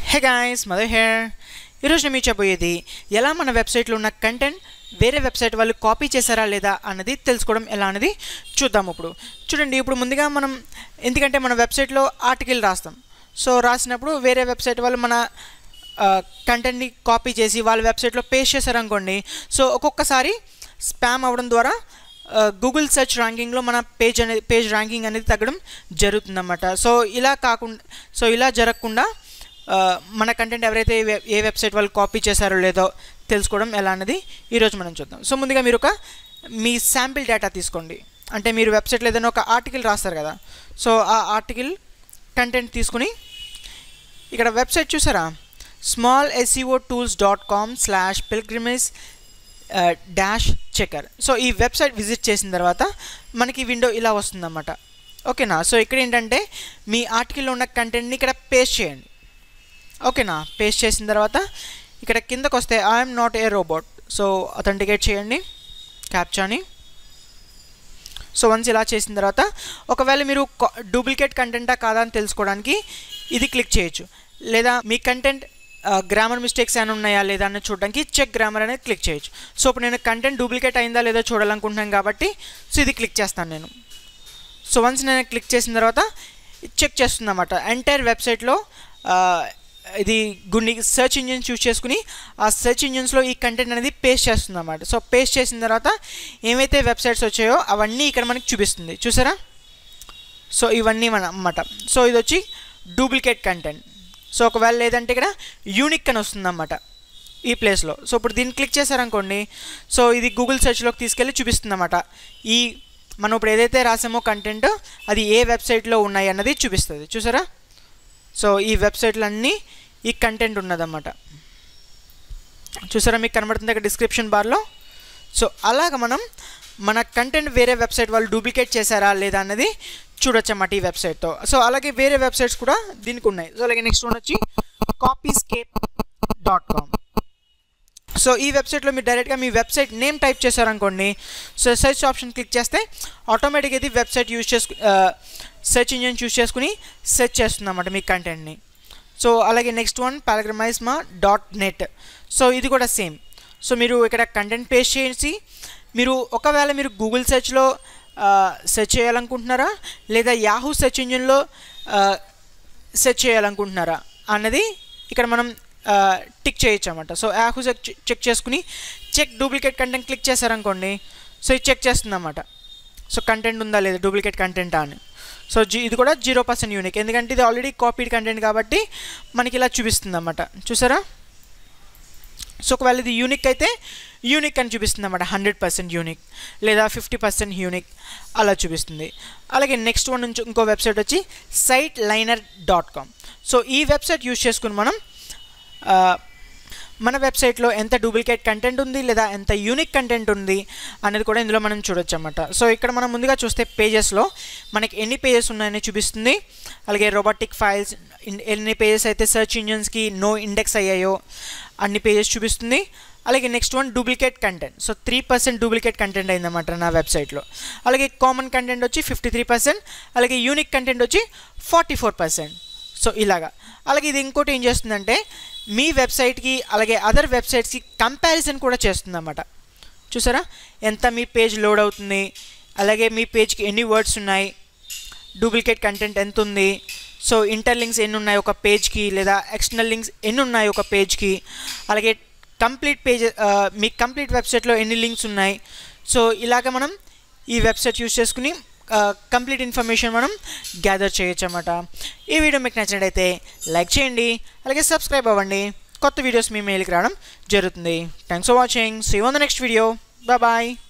hey guys mother hair ఈరోజు నేను మీకు చెప్పబోయేది ఎలా మన వెబ్సైట్లో ఉన్న కంటెంట్ వేరే వెబ్సైట్ వాళ్ళు కాపీ చేశారా లేదా అన్నది తెలుసుకోవడం ఎలా అనేది చూద్దాం ఇప్పుడు చూడండి ఇప్పుడు ముందుగా మనం ఎందుకంటే మన వెబ్సైట్లో ఆర్టికల్ రాస్తాం సో రాసినప్పుడు వేరే వెబ్సైట్ వాళ్ళు మన కంటెంట్ని కాపీ చేసి వాళ్ళ వెబ్సైట్లో పేస్ట్ చేశారనుకోండి సో ఒక్కొక్కసారి స్పామ్ అవ్వడం ద్వారా గూగుల్ సెర్చ్ ర్యాంకింగ్లో మన పేజ్ అనేది పేజ్ ర్యాంకింగ్ అనేది తగ్గడం జరుగుతుందన్నమాట సో ఇలా కాకుండా సో ఇలా జరగకుండా ఆ, మన కంటెంట్ ఎవరైతే ఏ వెబ్- ఏ వెబ్సైట్ వాళ్ళు కాపీ చేశారో లేదో తెలుసుకోవడం ఎలా అన్నది ఈరోజు మనం చూద్దాం సో ముందుగా మీరు ఒక మీ శాంపిల్ డేటా తీసుకోండి అంటే మీరు వెబ్సైట్లో ఏదైనా ఒక ఆర్టికల్ రాస్తారు కదా సో ఆ ఆర్టికల్ కంటెంట్ తీసుకుని ఇక్కడ వెబ్సైట్ చూసారా small SEO tools dot com slash plagiarism dash checker so ఈ వెబ్సైట్ విజిట్ చేసిన తర్వాత మనకి విండో ఇలా వస్తుందన్నమాట ఓకేనా సో ఇక్కడ ఏంటంటే మీ ఆర్టికల్లో ఉన్న కంటెంట్ని ఇక్కడ పేస్ట్ చేయండి ఓకేనా పేస్ట్ చేసిన తర్వాత ఇక్కడ కిందకు వస్తే I'm not a robot so authenticate చేయండి క్యాప్చాని సో వన్స్ ఇలా చేసిన తర్వాత ఒకవేళ మీరు డూప్లికేట్ కంటెంటా కాదా అని తెలుసుకోవడానికి ఇది క్లిక్ చేయొచ్చు లేదా మీ కంటెంట్ గ్రామర్ మిస్టేక్స్ ఏమైనా ఉన్నాయా లేదా అని చూడడానికి చెక్ గ్రామర్ అనేది క్లిక్ చేయొచ్చు సో ఇప్పుడు నేను కంటెంట్ డూప్లికేట్ అయిందా లేదా చూడాలనుకుంటున్నాను కాబట్టి సో ఇది క్లిక్ చేస్తాను నేను సో వన్స్ నేను క్లిక్ చేసిన తర్వాత చెక్ చేస్తుందన్నమాట ఎంటైర్ వెబ్సైట్లో ఇది గున్ని సెర్చ్ ఇంజిన్స్ యూజ్ చేసుకుని ఆ సెర్చ్ ఇంజిన్స్లో ఈ కంటెంట్ అనేది పేస్ట్ చేస్తుంది అన్నమాట సో పేస్ట్ చేసిన తర్వాత ఏవైతే వెబ్సైట్స్ వచ్చాయో అవన్నీ ఇక్కడ మనకి చూపిస్తుంది చూసారా సో ఇవన్నీ మన అన్నమాట సో ఇది వచ్చి డూప్లికేట్ కంటెంట్ సో ఒకవేళ లేదంటే ఇక్కడ యూనిక్ అని వస్తుందన్నమాట ఈ ప్లేస్లో సో ఇప్పుడు దీన్ని క్లిక్ చేశారనుకోండి సో ఇది గూగుల్ సెర్చ్లోకి తీసుకెళ్ళి చూపిస్తుంది అన్నమాట ఈ మనం ఇప్పుడు ఏదైతే రాసామో కంటెంట్ అది ఏ వెబ్సైట్లో ఉన్నాయి అన్నది చూపిస్తుంది చూసారా సో ఈ వెబ్సైట్లన్నీ ఈ కంటెంట్ ఉన్నదన్నమాట చూసారా మీకు కనబడుతుంది ఇక్కడ డిస్క్రిప్షన్ బార్లో సో అలాగ మనం మన కంటెంట్ వేరే వెబ్సైట్ వాళ్ళు డూప్లికేట్ చేశారా లేదా అన్నది చూడొచ్చు అన్నమాట ఈ వెబ్సైట్తో సో అలాగే వేరే వెబ్సైట్స్ కూడా దీనికి ఉన్నాయి సో అలాగే నెక్స్ట్ వన్ వచ్చి కాపీస్కేప్ డాట్ కామ్ సో ఈ వెబ్సైట్లో మీరు డైరెక్ట్గా మీ వెబ్సైట్ నేమ్ టైప్ చేశారనుకోండి సో సెర్చ్ ఆప్షన్ క్లిక్ చేస్తే ఆటోమేటిక్గా ఇది వెబ్సైట్ యూజ్ చేసుకు సెర్చ్ ఇంజిన్ చూస్ చేసుకుని సెర్చ్ చేస్తుంది అన్నమాట మీ కంటెంట్ని సో అలాగే నెక్స్ట్ వన్ పారాగ్రమైజ్మా డాట్ నెట్ సో ఇది కూడా సేమ్ సో మీరు ఇక్కడ కంటెంట్ పేస్ట్ చేసి మీరు ఒకవేళ మీరు గూగుల్ సెర్చ్లో సెర్చ్ చేయాలనుకుంటున్నారా లేదా యాహూ సెర్చ్ ఇంజిన్లో సెర్చ్ చేయాలనుకుంటున్నారా అన్నది ఇక్కడ మనం టిక్ చేయొచ్చు అనమాట సో యాహూ చెక్ చెక్ చేసుకుని చెక్ డూప్లికేట్ కంటెంట్ క్లిక్ చేశారనుకోండి సో ఇది చెక్ చేస్తుంది అన్నమాట సో కంటెంట్ ఉందా లేదా డూప్లికేట్ కంటెంటా అని సో జీ ఇది కూడా జీరో పర్సెంట్ యూనిక్ ఎందుకంటే ఇది ఆల్రెడీ కాపీడ్ కంటెంట్ కాబట్టి మనకి ఇలా చూపిస్తుంది అన్నమాట చూసారా సో ఒకవేళ ఇది యూనిక్ అయితే యూనిక్ అని చూపిస్తుంది అన్నమాట హండ్రెడ్ పర్సెంట్ యూనిక్ లేదా ఫిఫ్టీ పర్సెంట్ యూనిక్ అలా చూపిస్తుంది అలాగే నెక్స్ట్ వన్ నుంచి ఇంకో వెబ్సైట్ వచ్చి site liner dot com so ఈ వెబ్సైట్ యూజ్ చేసుకుని మనం ఆ, మన వెబ్సైట్లో ఎంత డూప్లికేట్ కంటెంట్ ఉంది లేదా ఎంత యూనిక్ కంటెంట్ ఉంది అనేది కూడా ఇందులో మనం చూడొచ్చు అన్నమాట సో ఇక్కడ మనం ముందుగా చూస్తే పేజెస్లో మనకి ఎన్ని పేజెస్ ఉన్నాయని చూపిస్తుంది అలాగే రోబోటిక్ ఫైల్స్ ఎన్ని పేజెస్ అయితే సెర్చ్ ఇంజిన్స్కి నో ఇండెక్స్ అయ్యాయో అన్ని పేజెస్ చూపిస్తుంది అలాగే next one duplicate content so three percent duplicate content అయిందన్నమాట నా వెబ్సైట్లో అలాగే కామన్ కంటెంట్ వచ్చి ఫిఫ్టీ త్రీ పర్సెంట్ అలాగే యూనిక్ కంటెంట్ వచ్చి ఫార్టీ ఫోర్ పర్సెంట్ సో ఇలాగా అలాగే ఇది ఇంకోటి ఏం చేస్తుందంటే మీ వెబ్సైట్కి అలాగే అదర్ వెబ్సైట్స్కి కంపారిజన్ కూడా చేస్తుందన్నమాట చూసారా ఎంత మీ పేజ్ లోడ్ అవుతుంది అలాగే మీ పేజ్కి ఎన్ని వర్డ్స్ ఉన్నాయి డూప్లికేట్ కంటెంట్ ఎంత ఉంది సో ఇంటర్ లింక్స్ ఎన్ని ఉన్నాయి ఒక పేజ్కి లేదా ఎక్స్టర్నల్ లింక్స్ ఎన్ని ఉన్నాయి ఒక పేజ్కి అలాగే కంప్లీట్ పేజ్ మీ కంప్లీట్ వెబ్సైట్లో ఎన్ని లింక్స్ ఉన్నాయి సో ఇలాగ మనం ఈ వెబ్సైట్ యూస్ చేసుకుని కంప్లీట్ ఇన్ఫర్మేషన్ మనం గ్యాదర్ చేయొచ్చు అన్నమాట ఈ వీడియో మీకు నచ్చినట్టయితే లైక్ చేయండి అలాగే సబ్స్క్రైబ్ అవ్వండి కొత్త వీడియోస్ మీ మెయిల్కి రావడం జరుగుతుంది thanks for watching see one the next video bye